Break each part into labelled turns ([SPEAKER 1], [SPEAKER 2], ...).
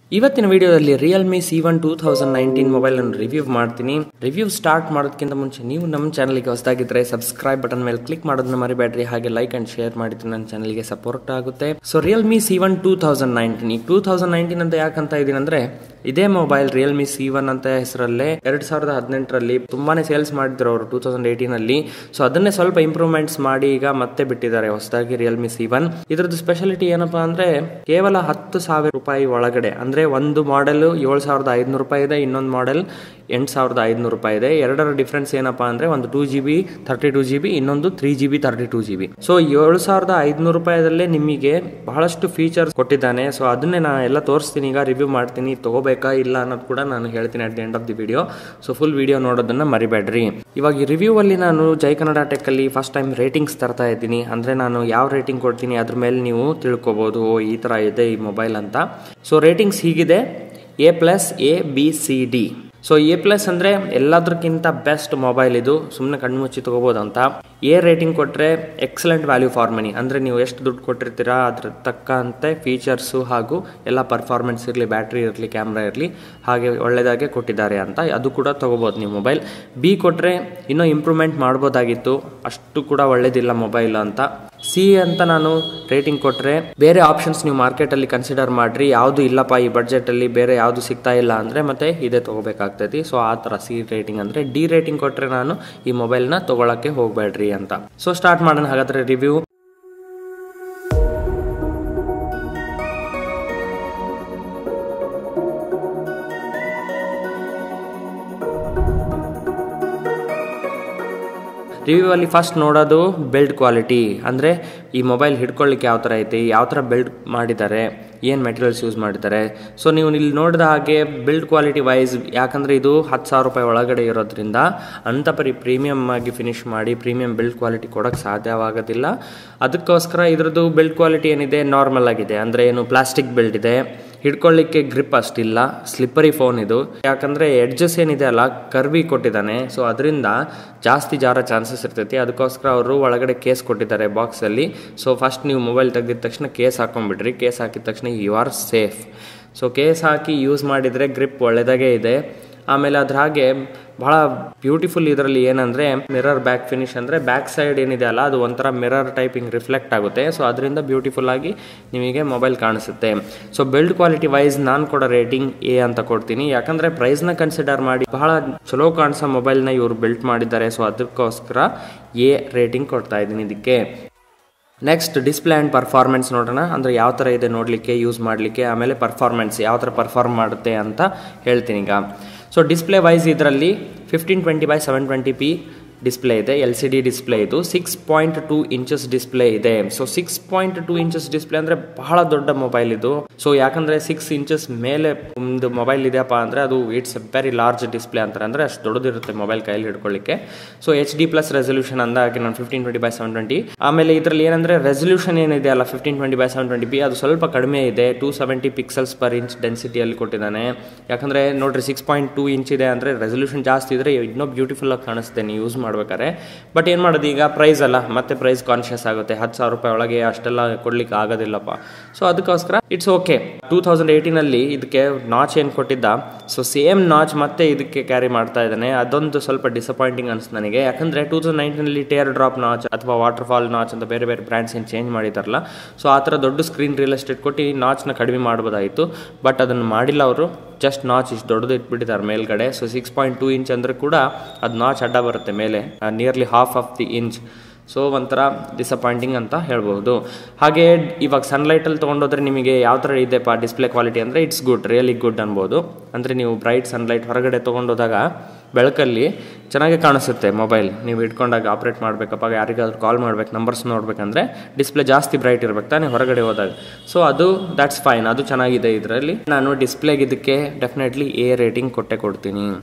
[SPEAKER 1] ಇವತ್ತಿನ ವಿಡಿಯೋದಲ್ಲಿ Realme C one two thousand nineteen mobile ಅನ್ನು ರಿವ್ಯೂ ಮಾಡ್ತೀನಿ ರಿವ್ಯೂ ಸ್ಟಾರ್ಟ್ ಮಾಡೋದಕ್ಕಿಂತ ಮುಂಚೆ ನೀವು ನಮ್ಮ ಚಾನಲ್ಗೆ ಹೊಸದಾಗಿದ್ದರೆ ಸಬ್ಸ್ಕ್ರೈಬ್ ಬಟನ್ ಮೇಲೆ ಕ್ಲಿಕ್ ಮಾಡೋದನ್ನ ಮರಿಬೇಡ್ರಿ ಹಾಗೆ ಲೈಕ್ ಅಂಡ್ ಶೇರ್ ಮಾಡಿದ್ರೆ ನನ್ನ ಚಾನಲ್ಗೆ ಸಪೋರ್ಟ್ ಆಗುತ್ತೆ so Realme C one two thousand nineteen ಈ ಟೂ ತೌಸಂಡ್ ನೈನ್ಟೀನ್ ಅಂತ ಯಾಕಂತ ಇದೀನಿ ಅಂದ್ರೆ ಇದೇ ಮೊಬೈಲ್ ರಿಯಲ್ಮಿ ಸಿ ಒನ್ ಅಂತ ಹೆಸರಲ್ಲೇ ಎರಡ್ ಸಾವಿರದ ಹದಿನೆಂಟರಲ್ಲಿ ತುಂಬಾನೇ ಸೇಲ್ಸ್ ಮಾಡಿದ್ರು ಅವರು ಟೂ ತೌಸಂಡ್ ಏಯ್ಟೀನ್ ಅಲ್ಲಿ ಸೊ ಅದನ್ನೇ ಸ್ವಲ್ಪ ಇಂಪ್ರೂವ್ಮೆಂಟ್ಸ್ ಮಾಡಿ ಈಗ ಮತ್ತೆ ಬಿಟ್ಟಿದ್ದಾರೆ ಹೊಸದಾಗಿ ರಿಯಲ್ಮಿ ಸಿ ಒನ್ ಇದ್ರದ್ದು ಸ್ಪೆಷಾಲಿಟಿ ಏನಪ್ಪಾ ಅಂದ್ರೆ ಕೇವಲ ಹತ್ತು ಸಾವಿರ ರೂಪಾಯಿ ಒಳಗಡೆ ಅಂದ್ರೆ ಒಂದು ಮಾಡೆಲ್ ಏಳು ಸಾವಿರದ ಐದುನೂರು ರೂಪಾಯಿ ಇದೆ ಇನ್ನೊಂದು ಮಾಡೆಲ್ ಎಂಟು ಸಾವಿರದ ಐದುನೂರು ರೂಪಾಯಿ ಇದೆ ಎರಡರ ಡಿಫ್ರೆನ್ಸ್ ಏನಪ್ಪಾ ಅಂದ್ರೆ ಒಂದು two G B thirty two G B ಇನ್ನೊಂದು three G B thirty two G B so ಏಳು ಸಾವಿರದ ಐದುನೂರು ರೂಪಾಯಿದಲ್ಲೇ ನಿಮಗೆ ಬಹಳಷ್ಟು ಫೀಚರ್ಸ್ ಕೊಟ್ಟಿದ್ದಾನೆ ಸೊ ಅದನ್ನೇ ನಾನು ಎಲ್ಲ ತೋರಿಸ್ತೀನಿ ಈಗ ರಿವ್ಯೂ ಮಾಡ್ತೀನಿ ತಗೋಬೇಕಾ ಇಲ್ಲ ಅನ್ನೋದು ಕೂಡ ನಾನು ಹೇಳ್ತೀನಿ at the end of the video so full video ನೋಡೋದನ್ನ ಮರಿಬೇಡ್ರಿ ಇವಾಗ ಈ ರಿವ್ಯೂ ಅಲ್ಲಿ ನಾನು ಜೈ ಕನ್ನಡ ಟೆಕ್ ಅಲ್ಲಿ ಫಸ್ಟ್ ಟೈಮ್ ರೇಟಿಂಗ್ಸ್ ತರ್ತಾ ಇದ್ದೀನಿ ಅಂದ್ರೆ ನಾನು ಯಾವ ರೇಟಿಂಗ್ ಕೊಡ್ತೀನಿ ಅದ್ರ ಮೇಲೆ ನೀವು ತಿಳ್ಕೊಬಹುದು ಓ ಈ ತರ ಇದೆ ಈ ಮೊಬೈಲ್ ಅಂತ ಸೊ ರೇಟಿಂಗ್ಸ್ ಹೀಗಿದೆ A plus A B C D so A plus ಅಂದ್ರೆ ಎಲ್ಲದಕ್ಕಿಂತ ಬೆಸ್ಟ್ ಮೊಬೈಲ್ ಇದು ಸುಮ್ಮನೆ ಕಣ್ಣು ಮುಚ್ಚಿ ತಗೋಬಹುದು ಅಂತ ಎ ರೇಟಿಂಗ್ ಕೊಟ್ರೆ ಎಕ್ಸಲೆಂಟ್ ವ್ಯಾಲ್ಯೂ ಫಾರ್ ಮನಿ ಅಂದ್ರೆ ನೀವು ಎಷ್ಟು ದುಡ್ಡು ಕೊಟ್ಟಿರ್ತೀರಾ ಅದ್ರ ತಕ್ಕಂತೆ ಫೀಚರ್ಸು ಹಾಗೂ ಎಲ್ಲ ಪರ್ಫಾರ್ಮೆನ್ಸ್ ಇರಲಿ ಬ್ಯಾಟ್ರಿ ಇರಲಿ ಕ್ಯಾಮ್ರಾ ಇರಲಿ ಹಾಗೆ ಒಳ್ಳೆಯದಾಗೆ ಕೊಟ್ಟಿದ್ದಾರೆ ಅಂತ ಅದು ಕೂಡ ತಗೋಬಹುದು ನೀವು ಮೊಬೈಲ್ ಬಿ ಕೊಟ್ರೆ ಇನ್ನೂ ಇಂಪ್ರೂವ್ಮೆಂಟ್ ಮಾಡ್ಬೋದಾಗಿತ್ತು ಅಷ್ಟು ಕೂಡ ಒಳ್ಳೇದಿಲ್ಲ ಮೊಬೈಲ್ ಅಂತ ಸಿ ಅಂತ ನಾನು ರೇಟಿಂಗ್ ಕೊಟ್ರೆ ಬೇರೆ ಆಪ್ಷನ್ಸ್ ನೀವು ಮಾರ್ಕೆಟ್ ಅಲ್ಲಿ ಕನ್ಸಿಡರ್ ಮಾಡ್ರಿ ಯಾವುದು ಇಲ್ಲಪ್ಪ ಈ ಬಡ್ಜೆಟ್ ಅಲ್ಲಿ ಬೇರೆ ಯಾವುದು ಸಿಗ್ತಾ ಇಲ್ಲ ಅಂದ್ರೆ ಮತ್ತೆ ಇದೇ ತಗೋಬೇಕಾಗ್ತೈತಿ ಸೊ ಆ ತರ ಸಿ ರೇಟಿಂಗ್ ಅಂದ್ರೆ ಡಿ ರೇಟಿಂಗ್ ಕೊಟ್ರೆ ನಾನು ಈ ಮೊಬೈಲ್ ನ ತಗೊಳಕ್ಕೆ ಹೋಗ್ಬೇಡ್ರಿ ಅಂತ ಸೊ ಸ್ಟಾರ್ಟ್ ಮಾಡೋಣ ಹಾಗಾದ್ರೆ ರಿವ್ಯೂ ರಿವ್ಯೂ ಅಲ್ಲಿ ಫಸ್ಟ್ ನೋಡೋದು ಬಿಲ್ಡ್ ಕ್ವಾಲಿಟಿ ಅಂದರೆ ಈ ಮೊಬೈಲ್ ಹಿಡ್ಕೊಳ್ಳಿಕ್ಕೆ ಯಾವ ಥರ ಐತಿ ಯಾವ ಥರ ಬಿಲ್ಡ್ ಮಾಡಿದ್ದಾರೆ ಏನು ಮೆಟೀರಿಯಲ್ಸ್ ಯೂಸ್ ಮಾಡಿದ್ದಾರೆ ಸೊ ನೀವು ಇಲ್ಲಿ ನೋಡಿದ ಹಾಗೆ ಬಿಲ್ಡ್ ಕ್ವಾಲಿಟಿ ವೈಸ್ ಯಾಕಂದರೆ ಇದು ಹತ್ತು ಸಾವಿರ ರೂಪಾಯಿ ಒಳಗಡೆ ಇರೋದ್ರಿಂದ ಅಂಥ ಪರಿ ಪ್ರೀಮಿಯಮ್ ಆಗಿ ಫಿನಿಶ್ ಮಾಡಿ ಪ್ರೀಮಿಯಂ ಬಿಲ್ಡ್ ಕ್ವಾಲಿಟಿ ಕೊಡೋಕ್ಕೆ ಸಾಧ್ಯವಾಗೋದಿಲ್ಲ ಅದಕ್ಕೋಸ್ಕರ ಇದ್ರದ್ದು ಬಿಲ್ಡ್ ಕ್ವಾಲಿಟಿ ಏನಿದೆ ನಾರ್ಮಲ್ ಆಗಿದೆ ಅಂದರೆ ಏನು ಪ್ಲಾಸ್ಟಿಕ್ ಬಿಲ್ಡ್ ಇದೆ ಹಿಡ್ಕೊಳ್ಳಿಕ್ಕೆ ಗ್ರಿಪ್ ಅಷ್ಟಿಲ್ಲ ಸ್ಲಿಪ್ಪರಿ ಫೋನ್ ಇದು ಯಾಕಂದರೆ ಎಡ್ಜಸ್ ಏನಿದೆ ಅಲ್ಲ ಕರ್ವಿ ಕೊಟ್ಟಿದ್ದಾನೆ ಸೊ ಅದರಿಂದ ಜಾಸ್ತಿ ಜಾರ ಚಾನ್ಸಸ್ ಇರ್ತೈತಿ ಅದಕ್ಕೋಸ್ಕರ ಅವರು ಒಳಗಡೆ ಕೇಸ್ ಕೊಟ್ಟಿದ್ದಾರೆ ಬಾಕ್ಸಲ್ಲಿ ಸೊ ಫಸ್ಟ್ ನೀವು ಮೊಬೈಲ್ ತೆಗೆದಿದ ತಕ್ಷಣ ಕೇಸ್ ಹಾಕೊಂಡ್ಬಿಡ್ರಿ ಕೇಸ್ ಹಾಕಿದ ತಕ್ಷಣ you are safe so case ಹಾಕಿ ಯೂಸ್ ಮಾಡಿದರೆ ಗ್ರಿಪ್ ಒಳ್ಳೆದಾಗೆ ಇದೆ ಆಮೇಲೆ ಅದ್ರ ಹಾಗೆ ಬಹಳ ಬ್ಯೂಟಿಫುಲ್ ಇದರಲ್ಲಿ ಏನಂದ್ರೆ ಮಿರರ್ ಬ್ಯಾಕ್ ಫಿನಿಶ್ ಅಂದ್ರೆ ಬ್ಯಾಕ್ ಸೈಡ್ ಏನಿದೆ ಅಲ್ಲ ಅದು ಒಂಥರ ಮಿರರ್ ಟೈಪಿಂಗ್ ರಿಫ್ಲೆಕ್ಟ್ ಆಗುತ್ತೆ ಸೊ ಅದರಿಂದ ಬ್ಯೂಟಿಫುಲ್ ಆಗಿ ನಿಮಗೆ ಮೊಬೈಲ್ ಕಾಣಿಸುತ್ತೆ ಸೊ ಬಿಲ್ಡ್ ಕ್ವಾಲಿಟಿ ವೈಸ್ ನಾನು ಕೊಡೋ ರೇಟಿಂಗ್ ಎ ಅಂತ ಕೊಡ್ತೀನಿ ಯಾಕಂದ್ರೆ ಪ್ರೈಸ್ನ ಕನ್ಸಿಡರ್ ಮಾಡಿ ಬಹಳ ಚಲೋ ಕಾಣಿಸೋ ಮೊಬೈಲ್ನ ಇವರು ಬಿಲ್ಟ್ ಮಾಡಿದ್ದಾರೆ ಸೊ ಅದಕ್ಕೋಸ್ಕರ ಎ ರೇಟಿಂಗ್ ಕೊಡ್ತಾ ಇದ್ದೀನಿ ಇದಕ್ಕೆ ನೆಕ್ಸ್ಟ್ ಡಿಸ್ಪ್ಲೇ ಆ್ಯಂಡ್ ಪರ್ಫಾರ್ಮೆನ್ಸ್ ನೋಡೋಣ ಅಂದರೆ ಯಾವ ಥರ ಇದೆ ನೋಡಲಿಕ್ಕೆ ಯೂಸ್ ಮಾಡಲಿಕ್ಕೆ ಆಮೇಲೆ ಪರ್ಫಾರ್ಮೆನ್ಸ್ ಯಾವ ಥರ ಪರ್ಫಾರ್ಮ್ ಮಾಡುತ್ತೆ ಅಂತ ಹೇಳ್ತೀನಿ ಈಗ ಸೊ ಡಿಸ್ಪ್ಲೇ ವೈಸ್ ಇದರಲ್ಲಿ fifteen twenty by seven twenty P display ಇದೆ ಎಲ್ ಸಿ ಡಿ ಡಿಸ್ಪ್ಲೇ ಇದು six point two inches display ಇದೆ so six point two inches display ಅಂದರೆ ಬಹಳ ದೊಡ್ಡ ಮೊಬೈಲ್ ಇದು ಸೊ ಯಾಕಂದರೆ ಸಿಕ್ಸ್ ಇಂಚಸ್ ಮೇಲೆ ಒಂದು ಮೊಬೈಲ್ ಇದೆಯಪ್ಪ ಅಂದರೆ ಅದು ಇಟ್ಸ್ ವೆರಿ ಲಾರ್ಜ್ ಡಿಸ್ಪ್ಲೇ ಅಂತಾರೆ ಅಂದರೆ ಅಷ್ಟು ದೊಡ್ಡದಿರುತ್ತೆ ಮೊಬೈಲ್ ಕೈಯಲ್ಲಿ ಹಿಡ್ಕೊಳ್ಳಿಕ್ಕೆ so H D plus resolution ಅಂದಾಗೆ ನಾನು fifteen twenty by seven twenty ಆಮೇಲೆ ಇದರಲ್ಲಿ ಏನಂದರೆ ರೆಸಲ್ಯೂಷನ್ ಏನಿದೆ ಅಲ್ಲ fifteen twenty by seven twenty P ಅದು ಸ್ವಲ್ಪ ಕಡಿಮೆ ಇದೆ two seventy pixels per inch ಡೆನ್ಸಿಟಿಯಲ್ಲಿ ಕೊಟ್ಟಿದ್ದಾನೆ ಯಾಕಂದರೆ ನೋಡ್ರಿ ಸಿಕ್ಸ್ ಪಾಯಿಂಟ್ ಟೂ ಇಂಚ್ ಇದೆ ಅಂದರೆ ರೆಸಲ್ಯೂಷನ್ ಜಾಸ್ತಿ ಇದ್ರೆ ಇನ್ನೂ ಬ್ಯೂಟಿಫುಲ್ ಆಗಿ ಕಾಣಿಸುತ್ತೆ ನೀವು ಯೂಸ್ ಮಾಡ್ಬೇಕಾದ್ರೆ ಬಟ್ ಏನು ಮಾಡೋದು ಈಗ ಪ್ರೈಸ್ ಅಲ್ಲ ಮತ್ತೆ ಪ್ರೈಸ್ ಕಾನ್ಷಿಯಸ್ ಆಗುತ್ತೆ ಹತ್ತು ಸಾವಿರ ರೂಪಾಯಿ ಒಳಗೆ ಅಷ್ಟೆಲ್ಲ ಕೊಡ್ಲಿಕ್ಕೆ ಆಗೋದಿಲ್ಲಪ್ಪ ಸೊ ಅದಕ್ಕೋಸ್ಕರ ಇಟ್ಸ್ ಓಕೆ ಟೂ ತೌಸಂಡ್ ಏಯ್ಟೀನಲ್ಲಿ ಇದಕ್ಕೆ ನಾಚ್ ಏನು ಕೊಟ್ಟಿದ್ದ ಸೊ ಸೇಮ್ ನಾಚ್ ಮತ್ತೆ ಇದಕ್ಕೆ ಕ್ಯಾರಿ ಮಾಡ್ತಾ ಇದ್ದಾನೆ ಅದೊಂದು ಸ್ವಲ್ಪ ಡಿಸಪಾಯಿಂಟಿಂಗ್ ಅನಿಸ್ತು ನನಗೆ ಯಾಕಂದರೆ ಟೂ ತೌಸಂಡ್ ನೈನ್ಟೀನಲ್ಲಿ ಟೇರ್ ಡ್ರಾಪ್ ನಾಚ್ ಅಥವಾ ವಾಟರ್ ಫಾಲ್ ನಾಚ್ ಅಂತ ಬೇರೆ ಬೇರೆ ಬ್ರ್ಯಾಂಡ್ಸ್ ಏನು ಚೇಂಜ್ ಮಾಡಿದಾರಲ್ಲ ಸೊ ಆ ಥರ ದೊಡ್ಡ ಸ್ಕ್ರೀನ್ ರಿಯಲ್ ಎಸ್ಟೇಟ್ ಕೊಟ್ಟು ನಾಚ್ನ ಕಡಿಮೆ ಮಾಡ್ಬೋದಾಯಿತು ಬಟ್ ಅದನ್ನು ಮಾಡಿಲ್ಲ ಅವರು ಜಸ್ಟ್ ನಾಚ್ ಇಷ್ಟು ದೊಡ್ಡದು ಇಟ್ಬಿಟ್ಟಿದ್ದಾರೆ ಮೇಲ್ಗಡೆ so six point two inch ಅಂದ್ರೆ ಕೂಡ ಅದು ನಾಚ್ ಅಡ್ಡ ಬರುತ್ತೆ ಮೇಲೆ nearly half of the inch so ಒಂಥರ ಡಿಸಪಾಯಿಂಟಿಂಗ್ ಅಂತ ಹೇಳ್ಬೋದು ಹಾಗೆ ಇವಾಗ ಸನ್ಲೈಟಲ್ಲಿ ತೊಗೊಂಡೋದ್ರೆ ನಿಮಗೆ ಯಾವ ಥರ ಇದೆಪ್ಪ ಡಿಸ್ಪ್ಲೇ ಕ್ವಾಲಿಟಿ ಅಂದರೆ ಇಟ್ಸ್ ಗುಡ್ ರಿಯಲಿ ಗುಡ್ ಅನ್ಬೋದು ಅಂದರೆ ನೀವು ಬ್ರೈಟ್ ಸನ್ಲೈಟ್ ಹೊರಗಡೆ ತೊಗೊಂಡೋದಾಗ ಬೆಳಕಲ್ಲಿ ಚೆನ್ನಾಗಿ ಕಾಣಿಸುತ್ತೆ ಮೊಬೈಲ್ ನೀವು ಇಟ್ಕೊಂಡಾಗ ಆಪ್ರೇಟ್ ಮಾಡಬೇಕಪ್ಪ ಯಾರಿಗಾದ್ರೂ ಕಾಲ್ ಮಾಡ್ಬೇಕು ನಂಬರ್ಸ್ ನೋಡ್ಬೇಕಂದ್ರೆ ಡಿಸ್ಪ್ಲೇ ಜಾಸ್ತಿ ಬ್ರೈಟ್ ಇರ್ಬೇಕು ತಾನೇ ಹೊರಗಡೆ ಹೋದಾಗ ಸೊ ಅದು ದ್ಯಾಟ್ಸ್ ಫೈನ್ ಅದು ಚೆನ್ನಾಗಿದೆ ಇದರಲ್ಲಿ ನಾನು ಡಿಸ್ಪ್ಲೇಗೆ ಇದಕ್ಕೆ ಡೆಫಿನೆಟ್ಲಿ ಎ ರೇಟಿಂಗ್ ಕೊಟ್ಟೆ ಕೊಡ್ತೀನಿ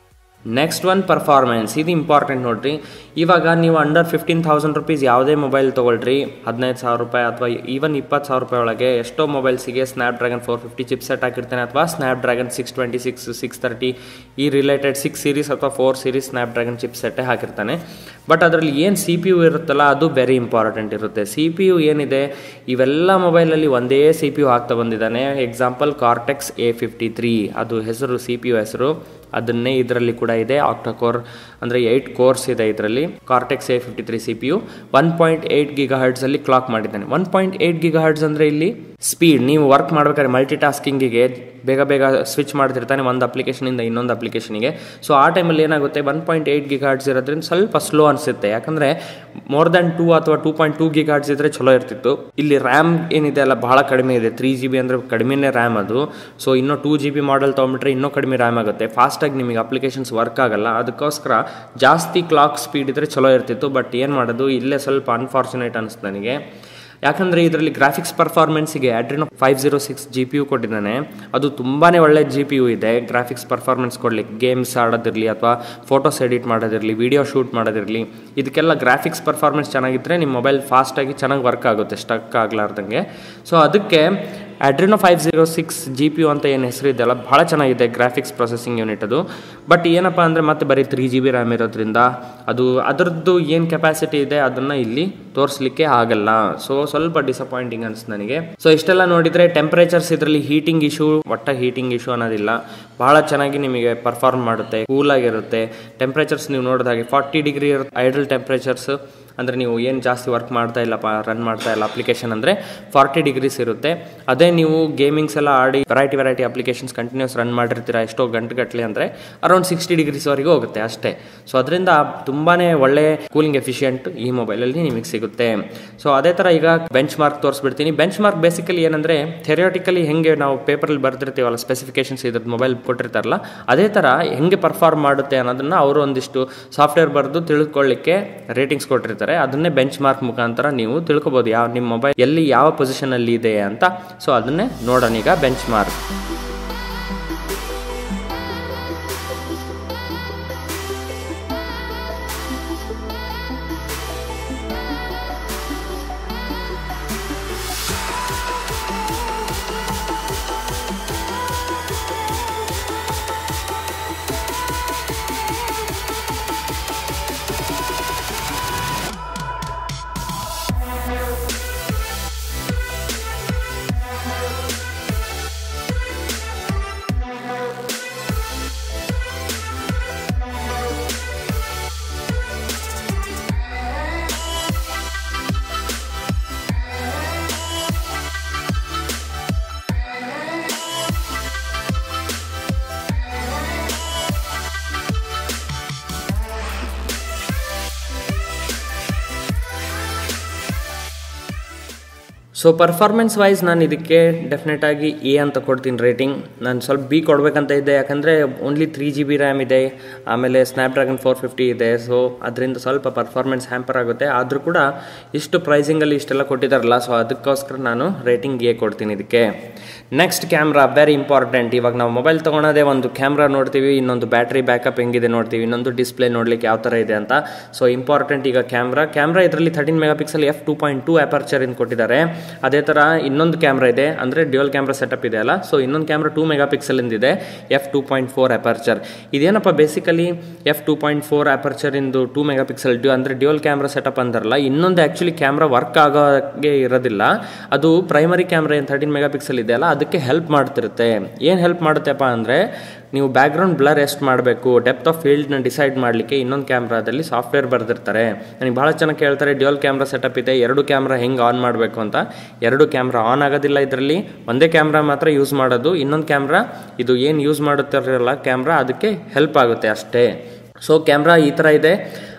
[SPEAKER 1] ನೆಕ್ಸ್ಟ್ ಒನ್ ಪರ್ಫಾರ್ಮೆನ್ಸ್ ಇದು ಇಂಪಾರ್ಟೆಂಟ್ ನೋಡ್ರಿ ಇವಾಗ ನೀವು ಅಂಡರ್ ಫಿಫ್ಟೀನ್ ತೌಸಂಡ್ ರುಪೀಸ್ ಯಾವುದೇ ಮೊಬೈಲ್ ತೊಗೊಳ್ರಿ ಹದಿನೈದು ಸಾವಿರ ರೂಪಾಯಿ ಅಥವಾ ಈವನ್ ಇಪ್ಪತ್ತು ಸಾವಿರ ರೂಪಾಯಿ ಒಳಗೆ ಎಷ್ಟೋ ಮೊಬೈಲ್ಸಿಗೆ Snapdragon four fifty chipset ಹಾಕಿರ್ತಾನೆ ಅಥವಾ Snapdragon six twenty six six thirty ಈ ರಿಲೇಟೆಡ್ ಸಿಕ್ಸ್ ಸೀರೀಸ್ ಅಥವಾ four series Snapdragon chip ಸೆಟ್ಟೇ ಹಾಕಿರ್ತಾನೆ ಬಟ್ ಅದರಲ್ಲಿ ಏನು ಸಿ ಪಿ ಯು ಇರುತ್ತಲ್ಲ ಅದು ವೆರಿ ಇಂಪಾರ್ಟೆಂಟ್ ಇರುತ್ತೆ ಸಿ ಪಿ ಯು ಏನಿದೆ ಇವೆಲ್ಲ ಮೊಬೈಲಲ್ಲಿ ಒಂದೇ ಸಿ ಪಿ ಯು ಹಾಕ್ತಾ ಬಂದಿದ್ದಾನೆ example Cortex A fifty three ಅದು ಹೆಸರು ಸಿ ಪಿ ಯು ಹೆಸರು ಅದನ್ನೇ ಇದರಲ್ಲಿ ಕೂಡ ಇದೆ ಆಕ್ಟಾಕೋರ್ ಅಂದರೆ ಏಯ್ಟ್ ಕೋರ್ಸ್ ಇದೆ ಇದರಲ್ಲಿ Cortex A fifty three C P U one point eight giga ಹರ್ಡ್ಸಲ್ಲಿ ಕ್ಲಾಕ್ ಮಾಡಿದ್ದಾನೆ one point eight gigahertz ಅಂದರೆ ಇಲ್ಲಿ ಸ್ಪೀಡ್ ನೀವು ವರ್ಕ್ ಮಾಡ್ಬೇಕಾದ್ರೆ ಮಲ್ಟಿ ಟಾಸ್ಕಿಂಗಿಗೆ ಬೇಗ ಬೇಗ ಸ್ವಿಚ್ ಮಾಡ್ತಿರ್ತಾನೆ ಒಂದು ಅಪ್ಲಿಕೇಶನಿಂದ ಇನ್ನೊಂದು ಅಪ್ಲಿಕೇಶನಿಗೆ ಸೊ ಆ ಟೈಮಲ್ಲಿ ಏನಾಗುತ್ತೆ one point eight gigahertz ಇರೋದ್ರಿಂದ ಸ್ವಲ್ಪ ಸ್ಲೋ ಅನಿಸುತ್ತೆ ಯಾಕಂದರೆ ಮೋರ್ ದ್ಯಾನ್ ಟೂ ಅಥವಾ two point two gigahertz ಇದ್ರೆ ಚಲೋ ಇರ್ತಿತ್ತು ಇಲ್ಲಿ ರ್ಯಾಮ್ ಏನಿದೆ ಅಲ್ಲ ಬಹಳ ಕಡಿಮೆ ಇದೆ ತ್ರೀ ಜಿ ಬಿ ಅಂದರೆ ಕಡಿಮೆನೇ ರ್ಯಾಮ್ ಅದು ಸೊ ಇನ್ನೂ ಟೂ ಜಿ ಬಿ ಮಾಡಲ್ ತೊಗೊಂಬಿಟ್ರೆ ಇನ್ನೂ ಕಡಿಮೆ ರ್ಯಾಮ್ ಆಗುತ್ತೆ ಫಾಸ್ಟಾಗಿ ನಿಮಗೆ ಅಪ್ಲಿಕೇಶನ್ಸ್ ವರ್ಕ್ ಆಗಲ್ಲ ಅದಕ್ಕೋಸ್ಕರ ಜಾಸ್ತಿ ಕ್ಲಾಕ್ ಸ್ಪೀಡ್ ಇದ್ದರೆ ಚಲೋ ಇರ್ತಿತ್ತು ಬಟ್ ಏನು ಮಾಡೋದು ಇಲ್ಲೇ ಸ್ವಲ್ಪ ಅನ್ಫಾರ್ಚುನೇಟ್ ಅನಿಸ್ತು ನನಗೆ ಯಾಕಂದರೆ ಇದರಲ್ಲಿ ಗ್ರಾಫಿಕ್ಸ್ ಪರ್ಫಾರ್ಮೆನ್ಸಿಗೆ Adreno five zero six G P U ಕೊಟ್ಟಿದ್ದಾನೆ ಅದು ತುಂಬಾ ಒಳ್ಳೆ ಜಿ ಪಿ ಯು ಇದೆ ಗ್ರಾಫಿಕ್ಸ್ ಪರ್ಫಾರ್ಮೆನ್ಸ್ ಕೊಡಲಿಕ್ಕೆ ಗೇಮ್ಸ್ ಆಡೋದಿರಲಿ ಅಥವಾ ಫೋಟೋಸ್ ಎಡಿಟ್ ಮಾಡೋದಿರಲಿ ವಿಡಿಯೋ ಶೂಟ್ ಮಾಡೋದಿರಲಿ ಇದಕ್ಕೆಲ್ಲ ಗ್ರಾಫಿಕ್ಸ್ ಪರ್ಫಾರ್ಮೆನ್ಸ್ ಚೆನ್ನಾಗಿದ್ದರೆ ನಿಮ್ಮ ಮೊಬೈಲ್ ಫಾಸ್ಟಾಗಿ ಚೆನ್ನಾಗಿ ವರ್ಕ್ ಆಗುತ್ತೆ ಸ್ಟಕ್ ಆಗಲಾರ್ದಂಗೆ ಸೊ ಅದಕ್ಕೆ Adreno five zero six G P U ಅಂತ ಏನು ಹೆಸರು ಇದೆಯಲ್ಲ ಭಾಳ ಚೆನ್ನಾಗಿದೆ ಗ್ರಾಫಿಕ್ಸ್ ಪ್ರೊಸೆಸಿಂಗ್ ಯೂನಿಟ್ ಅದು ಬಟ್ ಏನಪ್ಪ ಅಂದರೆ ಮತ್ತೆ ಬರೀ ತ್ರೀ ಜಿ ಬಿ ರ್ಯಾಮ್ ಇರೋದ್ರಿಂದ ಅದು ಅದರದ್ದು ಏನು ಕೆಪಾಸಿಟಿ ಇದೆ ಅದನ್ನು ಇಲ್ಲಿ ತೋರಿಸ್ಲಿಕ್ಕೆ ಆಗಲ್ಲ ಸೊ ಸ್ವಲ್ಪ ಡಿಸಪಾಯಿಂಟಿಂಗ್ ಅನಿಸ್ತು ನನಗೆ ಸೊ ಇಷ್ಟೆಲ್ಲ ನೋಡಿದರೆ ಟೆಂಪರೇಚರ್ಸ್ ಇದರಲ್ಲಿ ಹೀಟಿಂಗ್ ಇಶ್ಯೂ ಒಟ್ಟ ಹೀಟಿಂಗ್ ಇಶ್ಯೂ ಅನ್ನೋದಿಲ್ಲ ಬಹಳ ಚೆನ್ನಾಗಿ ನಿಮಗೆ ಪರ್ಫಾರ್ಮ್ ಮಾಡುತ್ತೆ ಕೂಲಾಗಿರುತ್ತೆ ಟೆಂಪ್ರೇಚರ್ಸ್ ನೀವು ನೋಡಿದ ಹಾಗೆ ಫಾರ್ಟಿ ಡಿಗ್ರಿ ಇರುತ್ತೆ ಐಡಲ್ ಟೆಂಪ್ರೇಚರ್ಸ್ ಅಂದರೆ ನೀವು ಏನು ಜಾಸ್ತಿ ವರ್ಕ್ ಮಾಡ್ತಾ ಇಲ್ಲಪ್ಪ ರನ್ ಮಾಡ್ತಾ ಇಲ್ಲ ಅಪ್ಲಿಕೇಶನ್ ಅಂದರೆ ಫಾರ್ಟಿ ಡಿಗ್ರೀಸ್ ಇರುತ್ತೆ ಅದೇ ನೀವು ಗೇಮಿಂಗ್ಸ್ ಎಲ್ಲ ಆಡಿ variety variety applications continuous run ಮಾಡಿರ್ತೀರ ಎಷ್ಟೋ ಗಂಟೆಗಟ್ಟಲೆ ಅಂದರೆ ಅರೌಂಡ್ ಸಿಕ್ಸ್ಟಿ ಡಿಗ್ರೀಸ್ವರೆಗೂ ಹೋಗುತ್ತೆ ಅಷ್ಟೇ ಸೊ ಅದರಿಂದ ತುಂಬಾ ಒಳ್ಳೆ ಕೂಲಿಂಗ್ ಎಫಿಷಿಯೆಂಟ್ ಈ ಮೊಬೈಲಲ್ಲಿ ನಿಮಗೆ ಸಿಗುತ್ತೆ ಸೊ ಅದೇ ಥರ ಈಗ ಬೆಂಚ್ ಮಾರ್ಕ್ ತೋರಿಸ್ಬಿಡ್ತೀನಿ ಬೆಂಚ್ ಮಾರ್ಕ್ ಬೇಸಿಕಲಿ ಏನಂದರೆ ಥೆರಿಯಾಟಿಕಲಿ ಹೆಂಗೆ ನಾವು ಪೇಪರಲ್ಲಿ ಬರ್ದಿರ್ತೀವಲ್ಲ ಸ್ಪೆಸಿಫಿಕೇಶನ್ಸ್ ಇದ್ರದ್ದು ಮೊಬೈಲ್ ಕೊಟ್ಟಿರ್ತಾರಲ್ಲ ಅದೇ ಥರ ಹೆಂಗೆ ಪರ್ಫಾರ್ಮ್ ಮಾಡುತ್ತೆ ಅನ್ನೋದನ್ನು ಅವರು ಒಂದಿಷ್ಟು ಸಾಫ್ಟ್ವೇರ್ ಬರೆದು ತಿಳ್ಕೊಳ್ಳಿಕ್ಕೆ ರೇಟಿಂಗ್ಸ್ ಕೊಟ್ಟಿರ್ತಾರೆ ಅದನ್ನೇ ಬೆಂಚ್ ಮಾರ್ಕ್ ಮುಖಾಂತರ ನೀವು ತಿಳ್ಕೊಬೋದು ಯಾವ ನಿಮ್ಮ ಮೊಬೈಲ್ ಎಲ್ಲಿ ಯಾವ ಪೊಸಿಷನಲ್ಲಿ ಇದೆ ಅಂತ ಸೊ ಅದನ್ನೇ ನೋಡೋಣ ಈಗ benchmark so performance wise ನಾನು ಇದಕ್ಕೆ ಡೆಫಿನೆಟ್ ಆಗಿ ಎ ಅಂತ ಕೊಡ್ತೀನಿ ರೇಟಿಂಗ್ ನಾನು ಸ್ವಲ್ಪ ಬಿ ಕೊಡಬೇಕಂತ ಇದ್ದೆ ಯಾಕಂದರೆ only three G B RAM ಇದೆ ಆಮೇಲೆ ಸ್ನ್ಯಾಪ್ಡ್ರ್ಯಾಗನ್ ಫೋರ್ ಫಿಫ್ಟಿ ಇದೆ ಸೊ ಅದರಿಂದ ಸ್ವಲ್ಪ ಪರ್ಫಾರ್ಮೆನ್ಸ್ ಹ್ಯಾಂಪರ್ ಆಗುತ್ತೆ ಆದರೂ ಕೂಡ ಇಷ್ಟು ಪ್ರೈಸಿಂಗಲ್ಲಿ ಇಷ್ಟೆಲ್ಲ ಕೊಟ್ಟಿದ್ದಾರಲ್ಲ ಸೊ ಅದಕ್ಕೋಸ್ಕರ ನಾನು ರೇಟಿಂಗ್ ಎ ಕೊಡ್ತೀನಿ ಇದಕ್ಕೆ ನೆಕ್ಸ್ಟ್ ಕ್ಯಾಮ್ರಾ ವೆರಿ ಇಂಪಾರ್ಟೆಂಟ್ ಇವಾಗ ನಾವು ಮೊಬೈಲ್ ತೊಗೊಳೋದೇ ಒಂದು ಕ್ಯಾಮ್ರಾ ನೋಡ್ತೀವಿ ಇನ್ನೊಂದು ಬ್ಯಾಟ್ರಿ ಬ್ಯಾಕಪ್ ಹೆಂಗಿದೆ ನೋಡ್ತೀವಿ ಇನ್ನೊಂದು ಡಿಸ್ಪ್ಲೇ ನೋಡ್ಲಿಕ್ಕೆ ಯಾವ ಥರ ಇದೆ ಅಂತ ಸೊ ಇಂಪಾರ್ಟೆಂಟ್ ಈಗ ಕ್ಯಾಮ್ರಾ ಕ್ಯಾಮ್ರಾ ಇದರಲ್ಲಿ thirteen megapixel F two point two aperture ಇಂದ ಕೊಟ್ಟಿದ್ದಾರೆ ಅದೇ ಥರ ಇನ್ನೊಂದು ಕ್ಯಾಮ್ರಾ ಇದೆ ಅಂದರೆ ಡ್ಯೂಯಲ್ ಕ್ಯಾಮ್ರಾ ಸೆಟಪ್ ಇದೆ ಅಲ್ಲ ಸೊ ಇನ್ನೊಂದು ಕ್ಯಾಮ್ರಾ ಟೂ ಮೆಗಾ ಪಿಕ್ಸಲ್ ಇದೆ F two point four aperture ಇದೇನಪ್ಪ basically F two point four aperture ಇಂದು ಟೂ ಮೆಗಾ ಪಿಕ್ಸಲ್ ಡ್ಯೂ ಅಂದರೆ ಡ್ಯೂಯಲ್ ಕ್ಯಾಮ್ರಾ ಸೆಟಪ್ ಅಂತಾರಲ್ಲ ಇನ್ನೊಂದು ಆ್ಯಕ್ಚುಲಿ ಕ್ಯಾಮ್ರಾ ವರ್ಕ್ ಆಗೋಗೆ ಇರೋದಿಲ್ಲ ಅದು ಪ್ರೈಮರಿ ಕ್ಯಾಮ್ರಾ ಏನು ಥರ್ಟೀನ್ ಮೆಗಾ ಪಿಕ್ಸಲ್ ಇದೆಯಲ್ಲ ಅದಕ್ಕೆ ಹೆಲ್ಪ್ ಮಾಡ್ತಿರುತ್ತೆ ಏನು ಹೆಲ್ಪ್ ಮಾಡುತ್ತೆಪ್ಪ ಅಂದರೆ ನೀವು ಬ್ಯಾಕ್ಗ್ರೌಂಡ್ ಬ್ಲರ್ ಎಷ್ಟು ಮಾಡಬೇಕು ಡೆಪ್ತ್ ಆಫ್ ಫೀಲ್ಡ್ನ ಡಿಸೈಡ್ ಮಾಡಲಿಕ್ಕೆ ಇನ್ನೊಂದು ಕ್ಯಾಮ್ರಾದಲ್ಲಿ ಸಾಫ್ಟ್ವೇರ್ ಬರೆದಿರ್ತಾರೆ ನನಗೆ ಭಾಳ ಚೆನ್ನಾಗಿ ಕೇಳ್ತಾರೆ ಡ್ಯೂಯಲ್ ಕ್ಯಾಮ್ರಾ ಸೆಟಪ್ ಇದೆ ಎರಡು ಕ್ಯಾಮ್ರಾ ಹೆಂಗೆ ಆನ್ ಮಾಡಬೇಕು ಅಂತ ಎರಡು ಕ್ಯಾಮ್ರಾ ಆನ್ ಆಗೋದಿಲ್ಲ ಇದರಲ್ಲಿ ಒಂದೇ ಕ್ಯಾಮ್ರಾ ಮಾತ್ರ ಯೂಸ್ ಮಾಡೋದು ಇನ್ನೊಂದು ಕ್ಯಾಮ್ರಾ ಇದು ಏನು ಯೂಸ್ ಮಾಡುತ್ತಿರಲ್ಲ ಕ್ಯಾಮ್ರಾ ಅದಕ್ಕೆ ಹೆಲ್ಪ್ ಆಗುತ್ತೆ ಅಷ್ಟೇ ಸೊ ಕ್ಯಾಮ್ರಾ ಈ ಥರ ಇದೆ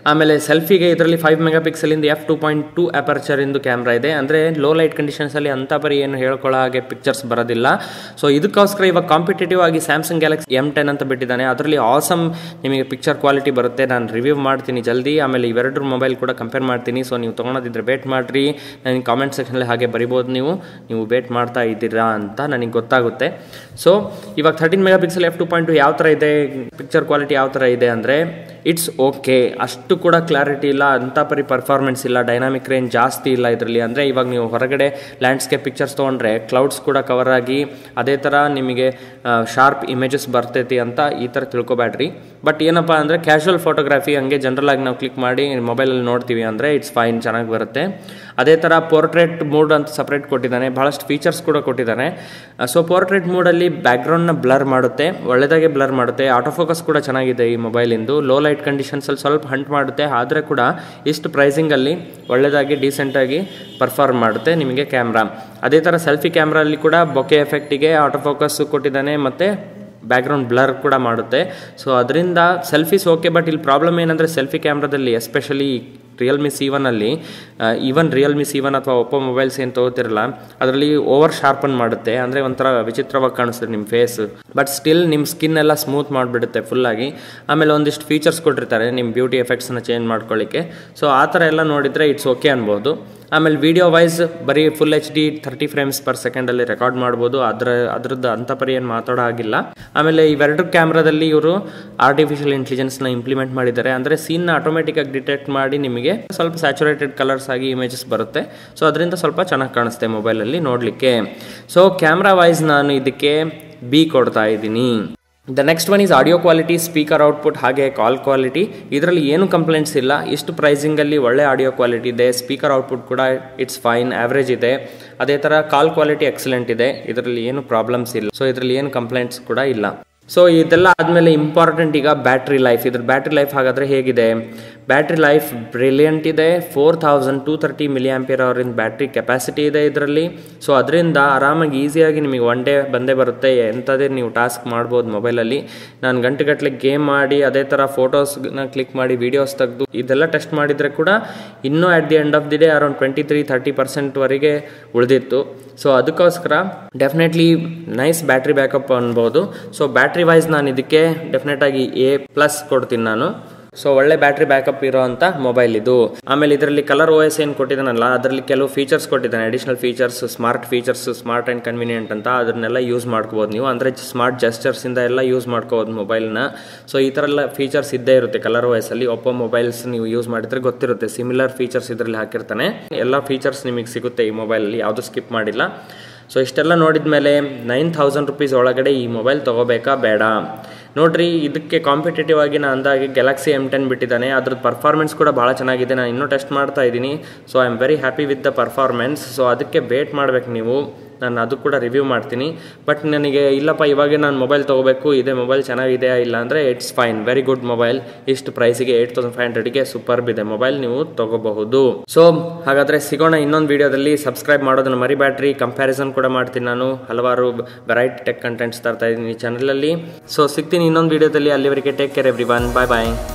[SPEAKER 1] ಆಮೇಲೆ ಸೆಲ್ಫಿಗೆ ಇದರಲ್ಲಿ ಫೈವ್ ಮೆಗಾ ಪಿಕ್ಸಲಿಂದ ಎಫ್ ಟು ಪಾಯಿಂಟ್ ಟು ಅಪರ್ಚರಿಂದು ಕ್ಯಾಮ್ರಾ ಇದೆ ಅಂದರೆ ಲೋ ಲೈಟ್ ಕಂಡೀಷನ್ಸಲ್ಲಿ ಅಂಥ ಪರಿ ಏನು ಹೇಳ್ಕೊಳ್ಳೋ ಹಾಗೆ ಪಿಕ್ಚರ್ಸ್ ಬರೋದಿಲ್ಲ ಸೊ ಇದಕ್ಕೋಸ್ಕರ ಇವಾಗ ಕಾಂಪಿಟೇಟಿವ್ ಆಗಿ ಸ್ಯಾಮ್ಸಂಗ್ ಗ್ಯಾಲಕ್ಸಿ ಎಮ್ ಟೆನ್ ಅಂತ ಬಿಟ್ಟಿದ್ದಾನೆ ಅದರಲ್ಲಿ ಆಸಮ್ ನಿಮಗೆ ಪಿಕ್ಚರ್ ಕ್ವಾಲಿಟಿ ಬರುತ್ತೆ ನಾನು ರಿವ್ಯೂ ಮಾಡ್ತೀನಿ ಜಲ್ದಿ ಆಮೇಲೆ ಇವೆರಡರ ಮೊಬೈಲ್ ಕೂಡ ಕಂಪೇರ್ ಮಾಡ್ತೀನಿ ಸೊ ನೀವು ತೊಗೊಳೋದಿದ್ರೆ ವೇಟ್ ಮಾಡಿರಿ ನನಗೆ ಕಾಮೆಂಟ್ ಸೆಕ್ಷನಲ್ಲಿ ಹಾಗೆ ಬರಿಬೋದು ನೀವು ನೀವು ವೇಟ್ ಮಾಡ್ತಾ ಇದ್ದೀರಾ ಅಂತ ನನಗೆ ಗೊತ್ತಾಗುತ್ತೆ ಸೊ ಇವಾಗ thirteen megapixel F two point ಯಾವ ಥರ ಇದೆ ಪಿಕ್ಚರ್ ಕ್ವಾಲಿಟಿ ಯಾವ ಥರ ಇದೆ ಅಂದರೆ ಇಟ್ಸ್ ಓಕೆ ಅಷ್ಟು ಕೂಡ ಕ್ಲಾರಿಟಿ ಇಲ್ಲ ಅಂಥ ಪರಿ ಪರ್ಫಾರ್ಮೆನ್ಸ್ ಇಲ್ಲ ಡೈನಾಮಿಕ್ ರೇಂಜ್ ಜಾಸ್ತಿ ಇಲ್ಲ ಇದರಲ್ಲಿ ಅಂದರೆ ಇವಾಗ ನೀವು ಹೊರಗಡೆ ಲ್ಯಾಂಡ್ಸ್ಕೇಪ್ ಪಿಕ್ಚರ್ಸ್ ತೊಗೊಂಡ್ರೆ ಕ್ಲೌಡ್ಸ್ ಕೂಡ ಕವರ್ ಆಗಿ ಅದೇ ಥರ ನಿಮಗೆ ಶಾರ್ಪ್ ಇಮೇಜಸ್ ಬರ್ತೈತಿ ಅಂತ ಈ ಥರ ತಿಳ್ಕೊಬೇಡ್ರಿ ಬಟ್ ಏನಪ್ಪ ಅಂದರೆ ಕ್ಯಾಶುವಲ್ ಫೋಟೋಗ್ರಫಿ ಹಂಗೆ ಜನರಲ್ ಆಗಿ ನಾವು ಕ್ಲಿಕ್ ಮಾಡಿ ಮೊಬೈಲಲ್ಲಿ ನೋಡ್ತೀವಿ ಅಂದರೆ ಇಟ್ಸ್ ಫೈನ್ ಚೆನ್ನಾಗಿ ಬರುತ್ತೆ ಅದೇ ಥರ ಪೋರ್ಟ್ರೇಟ್ ಮೂಡ್ ಅಂತ ಸಪ್ರೇಟ್ ಕೊಟ್ಟಿದ್ದಾನೆ ಭಾಳಷ್ಟು ಫೀಚರ್ಸ್ ಕೂಡ ಕೊಟ್ಟಿದ್ದಾನೆ ಸೊ ಪೋರ್ಟ್ರೇಟ್ ಮೂಡಲ್ಲಿ ಬ್ಯಾಕ್ಗ್ರೌಂಡ್ನ ಬ್ಲರ್ ಮಾಡುತ್ತೆ ಒಳ್ಳೆದಾಗೆ ಬ್ಲರ್ ಮಾಡುತ್ತೆ ಆಟೋ ಫೋಕಸ್ ಕೂಡ ಚೆನ್ನಾಗಿದೆ ಈ ಮೊಬೈಲಿಂದು ಲೋ ಲೈಟ್ ಕಂಡೀಷನ್ಸಲ್ಲಿ ಸ್ವಲ್ಪ ಹಂಟ್ ಮಾಡುತ್ತೆ ಆದರೆ ಕೂಡ ಇಷ್ಟು ಪ್ರೈಸಿಂಗಲ್ಲಿ ಒಳ್ಳೆದಾಗಿ ಡೀಸೆಂಟಾಗಿ ಪರ್ಫಾರ್ಮ್ ಮಾಡುತ್ತೆ ನಿಮಗೆ ಕ್ಯಾಮ್ರಾ ಅದೇ ಥರ ಸೆಲ್ಫಿ ಕ್ಯಾಮ್ರಲ್ಲಿ ಕೂಡ ಬೊಕೆ ಎಫೆಕ್ಟಿಗೆ ಆಟೋ ಫೋಕಸ್ ಕೊಟ್ಟಿದ್ದಾನೆ ಮತ್ತು ಬ್ಯಾಕ್ಗ್ರೌಂಡ್ ಬ್ಲರ್ ಕೂಡ ಮಾಡುತ್ತೆ ಸೊ ಅದರಿಂದ ಸೆಲ್ಫೀಸ್ ಓಕೆ ಬಟ್ ಇಲ್ಲಿ ಪ್ರಾಬ್ಲಮ್ ಏನಂದರೆ ಸೆಲ್ಫಿ ಕ್ಯಾಮ್ರಾದಲ್ಲಿ ಎಸ್ಪೆಷಲಿ ರಿಯಲ್ಮಿ ಸಿ ಒನಲ್ಲಿ ಈವನ್ ರಿಯಲ್ಮಿ ಸಿ ಒನ್ ಅಥವಾ ಒಪ್ಪೋ ಮೊಬೈಲ್ಸ್ ಏನು ತೊಗೋತಿರಲ್ಲ ಅದರಲ್ಲಿ ಓವರ್ ಶಾರ್ಪನ್ ಮಾಡುತ್ತೆ ಅಂದರೆ ಒಂಥರ ವಿಚಿತ್ರವಾಗಿ ಕಾಣಿಸುತ್ತೆ ನಿಮ್ಮ ಫೇಸ್ ಬಟ್ ಸ್ಟಿಲ್ ನಿಮ್ಮ ಸ್ಕಿನ್ ಎಲ್ಲ ಸ್ಮೂತ್ ಮಾಡಿಬಿಡುತ್ತೆ ಫುಲ್ಲಾಗಿ ಆಮೇಲೆ ಒಂದಿಷ್ಟು ಫೀಚರ್ಸ್ ಕೊಟ್ಟಿರ್ತಾರೆ ನಿಮ್ಮ ಬ್ಯೂಟಿ ಎಫೆಕ್ಟ್ಸ್ನ ಚೇಂಜ್ ಮಾಡ್ಕೊಳ್ಳಿಕ್ಕೆ ಸೊ ಆ ಥರ ಎಲ್ಲ ನೋಡಿದರೆ ಇಟ್ಸ್ ಓಕೆ ಅನ್ಬೋದು ಆಮೇಲೆ ವಿಡಿಯೋ ವೈಸ್ ಬರೀ full H D thirty frames per ಸೆಕೆಂಡಲ್ಲಿ ರೆಕಾರ್ಡ್ ಮಾಡ್ಬೋದು ಅದರ ಅದ್ರದ್ದು ಅಂಥ ಪರಿ ಏನು ಮಾತಾಡೋ ಆಗಿಲ್ಲ ಆಮೇಲೆ ಇವೆರಡು ಕ್ಯಾಮ್ರಾದಲ್ಲಿ ಇವರು ಆರ್ಟಿಫಿಷಿಯಲ್ ಇಂಟೆಲಿಜೆನ್ಸ್ನ ಇಂಪ್ಲಿಮೆಂಟ್ ಮಾಡಿದ್ದಾರೆ ಅಂದರೆ ಸೀನ್ನ ಆಟೋಮೆಟಿಕ್ಕಾಗಿ ಡಿಟೆಕ್ಟ್ ಮಾಡಿ ನಿಮಗೆ ಸ್ವಲ್ಪ ಸ್ಯಾಚುರೇಟೆಡ್ ಕಲರ್ಸ್ ಆಗಿ ಇಮೇಜಸ್ ಬರುತ್ತೆ ಸೊ ಅದರಿಂದ ಸ್ವಲ್ಪ ಚೆನ್ನಾಗಿ ಕಾಣಿಸುತ್ತೆ ಮೊಬೈಲಲ್ಲಿ ನೋಡಲಿಕ್ಕೆ ಸೊ ಕ್ಯಾಮ್ರಾ ವೈಸ್ ನಾನು ಇದಕ್ಕೆ ಬಿ ಕೊಡ್ತಾ ಇದ್ದೀನಿ the next one is audio quality speaker output ಹಾಗೆ ಕಾಲ್ ಕ್ವಾಲಿಟಿ ಇದರಲ್ಲಿ ಏನು ಕಂಪ್ಲೇಂಟ್ಸ್ ಇಲ್ಲ ಇಷ್ಟು ಪ್ರೈಸಿಂಗಲ್ಲಿ ಒಳ್ಳೆ ಆಡಿಯೋ ಕ್ವಾಲಿಟಿ ಇದೆ ಸ್ಪೀಕರ್ ಔಟ್ಪುಟ್ ಕೂಡ ಇಟ್ಸ್ ಫೈನ್ ಆವ್ರೇಜ್ ಇದೆ ಅದೇ ಥರ ಕಾಲ್ ಕ್ವಾಲಿಟಿ ಎಕ್ಸಲೆಂಟ್ ಇದೆ ಇದರಲ್ಲಿ ಏನು ಪ್ರಾಬ್ಲಮ್ಸ್ ಇಲ್ಲ ಸೊ ಇದರಲ್ಲಿ ಏನು ಕಂಪ್ಲೇಂಟ್ಸ್ ಕೂಡ ಇಲ್ಲ ಸೊ ಇದೆಲ್ಲ ಆದಮೇಲೆ ಇಂಪಾರ್ಟೆಂಟ್ ಈಗ ಬ್ಯಾಟ್ರಿ ಲೈಫ್ ಇದ್ರ ಬ್ಯಾಟ್ರಿ ಲೈಫ್ ಹಾಗಾದರೆ ಹೇಗಿದೆ ಬ್ಯಾಟ್ರಿ ಲೈಫ್ ಬ್ರಿಲಿಯಂಟ್ ಇದೆ four thousand two thirty milliampere ಅವರಿಂದ ಬ್ಯಾಟ್ರಿ ಕೆಪಾಸಿಟಿ ಇದೆ ಇದರಲ್ಲಿ ಸೊ ಅದರಿಂದ ಆರಾಮಾಗಿ ಈಸಿಯಾಗಿ ನಿಮಗೆ ಒನ್ ಡೇ ಬಂದೇ ಬರುತ್ತೆ ಎಂಥದೇ ನೀವು ಟಾಸ್ಕ್ ಮಾಡ್ಬೋದು ಮೊಬೈಲಲ್ಲಿ ನಾನು ಗಂಟೆಗಟ್ಟಲೆ ಗೇಮ್ ಮಾಡಿ ಅದೇ ಥರ ಫೋಟೋಸ್ನ ಕ್ಲಿಕ್ ಮಾಡಿ ವೀಡಿಯೋಸ್ ತೆಗೆದು ಇದೆಲ್ಲ ಟೆಸ್ಟ್ ಮಾಡಿದರೆ ಕೂಡ ಇನ್ನೂ at the end of the day around twenty three thirty ಪರ್ಸೆಂಟ್ವರೆಗೆ ಉಳಿದಿತ್ತು ಸೊ ಅದಕ್ಕೋಸ್ಕರ ಡೆಫಿನೆಟ್ಲಿ ನೈಸ್ ಬ್ಯಾಟ್ರಿ ಬ್ಯಾಕಪ್ ಅನ್ಬೋದು ಸೊ ಬ್ಯಾಟ್ರಿ ವೈಸ್ ನಾನು ಇದಕ್ಕೆ ಡೆಫಿನೆಟಾಗಿ ಎ ಪ್ಲಸ್ ಕೊಡ್ತೀನಿ ನಾನು ಸೊ ಒಳ್ಳೆ ಬ್ಯಾಟ್ರಿ ಬ್ಯಾಕಪ್ ಇರೋ ಅಂತ ಮೊಬೈಲ್ ಇದು ಆಮೇಲೆ ಇದರಲ್ಲಿ ಕಲರ್ ಓ ಎಸ್ ಏನು ಕೊಟ್ಟಿದ್ದಾನಲ್ಲ ಅದರಲ್ಲಿ ಕೆಲವು ಫೀಚರ್ಸ್ ಕೊಟ್ಟಿದ್ದಾನೆ additional features smart features smart and convenient ಅಂತ ಅದನ್ನೆಲ್ಲ ಯೂಸ್ ಮಾಡ್ಕೋಬೋದು ನೀವು ಅಂದರೆ ಸ್ಮಾರ್ಟ್ ಜಸ್ಟರ್ಸಿಂದ ಎಲ್ಲ ಯೂಸ್ ಮಾಡ್ಕೋಬೋದು ಮೊಬೈಲ್ನ ಸೊ ಈ ಥರ ಎಲ್ಲ ಫೀಚರ್ಸ್ ಇದ್ದೇ ಇರುತ್ತೆ ಕಲರ್ ಓ ಎಸ್ ಅಲ್ಲಿ ಒಪ್ಪೋ ಮೊಬೈಲ್ಸ್ ನೀವು ಯೂಸ್ ಮಾಡಿದ್ರೆ ಗೊತ್ತಿರುತ್ತೆ ಸಿಮಿಲರ್ ಫೀಚರ್ಸ್ ಇದರಲ್ಲಿ ಹಾಕಿರ್ತಾನೆ ಎಲ್ಲ ಫೀಚರ್ಸ್ ನಿಮಗೆ ಸಿಗುತ್ತೆ ಈ ಮೊಬೈಲಲ್ಲಿ ಯಾವುದು ಸ್ಕಿಪ್ ಮಾಡಿಲ್ಲ ಸೊ ಇಷ್ಟೆಲ್ಲ ನೋಡಿದ ಮೇಲೆ ನೈನ್ ಥೌಸಂಡ್ ರುಪೀಸ್ ಒಳಗಡೆ ಈ ಮೊಬೈಲ್ ತೊಗೋಬೇಕಾ ಬೇಡ ನೋಡ್ರಿ ಇದಕ್ಕೆ ಕಾಂಪಿಟೇಟಿವ್ ಆಗಿ ನಾನು ಅಂದಾಗೆ ಗ್ಯಾಲಕ್ಸಿ ಎಮ್ ಟೆನ್ ಬಿಟ್ಟಿದ್ದಾನೆ ಅದ್ರದ್ದು ಪರ್ಫಾರ್ಮೆನ್ಸ್ ಕೂಡ ಭಾಳ ಚೆನ್ನಾಗಿದೆ ನಾನು ಇನ್ನೂ ಟೆಸ್ಟ್ ಮಾಡ್ತಾ ಇದ್ದೀನಿ so I am very happy with the performance so ಅದಕ್ಕೆ ವೇಟ್ ಮಾಡ್ಬೇಕು ನೀವು ನಾನು ಅದು ಕೂಡ ರಿವ್ಯೂ ಮಾಡ್ತೀನಿ ಬಟ್ ನನಗೆ ಇಲ್ಲಪ್ಪ ಇವಾಗೆ ನಾನು ಮೊಬೈಲ್ ತೊಗೋಬೇಕು ಇದೇ ಮೊಬೈಲ್ ಚೆನ್ನಾಗಿದೆಯಾ ಇಲ್ಲ ಅಂದರೆ it's fine very good mobile ಇಷ್ಟು ಪ್ರೈಸಿಗೆ ಏಯ್ಟ್ ತೌಸಂಡ್ ಫೈವ್ ಹಂಡ್ರೆಡ್ಗೆ ಸೂಪರ್ಬ್ ಇದೆ ಮೊಬೈಲ್ ನೀವು ತೊಗೋಬಹುದು ಸೊ ಹಾಗಾದರೆ ಸಿಗೋಣ ಇನ್ನೊಂದು ವಿಡಿಯೋದಲ್ಲಿ ಸಬ್ಸ್ಕ್ರೈಬ್ ಮಾಡೋದನ್ನು ಮರಿಬ್ಯಾಟ್ರಿ ಕಂಪ್ಯಾರಿಸನ್ ಕೂಡ ಮಾಡ್ತೀನಿ ನಾನು ಹಲವಾರು ವೆರೈಟಿ ಟೆಕ್ ಕಂಟೆಂಟ್ಸ್ ತರ್ತಾ ಇದ್ದೀನಿ ಚಾನಲಲ್ಲಿ ಸೊ ಸಿಗ್ತೀನಿ ಇನ್ನೊಂದು ವಿಡಿಯೋದಲ್ಲಿ ಅಲ್ಲಿವರೆಗೆ take care everyone bye ಬಾಯ್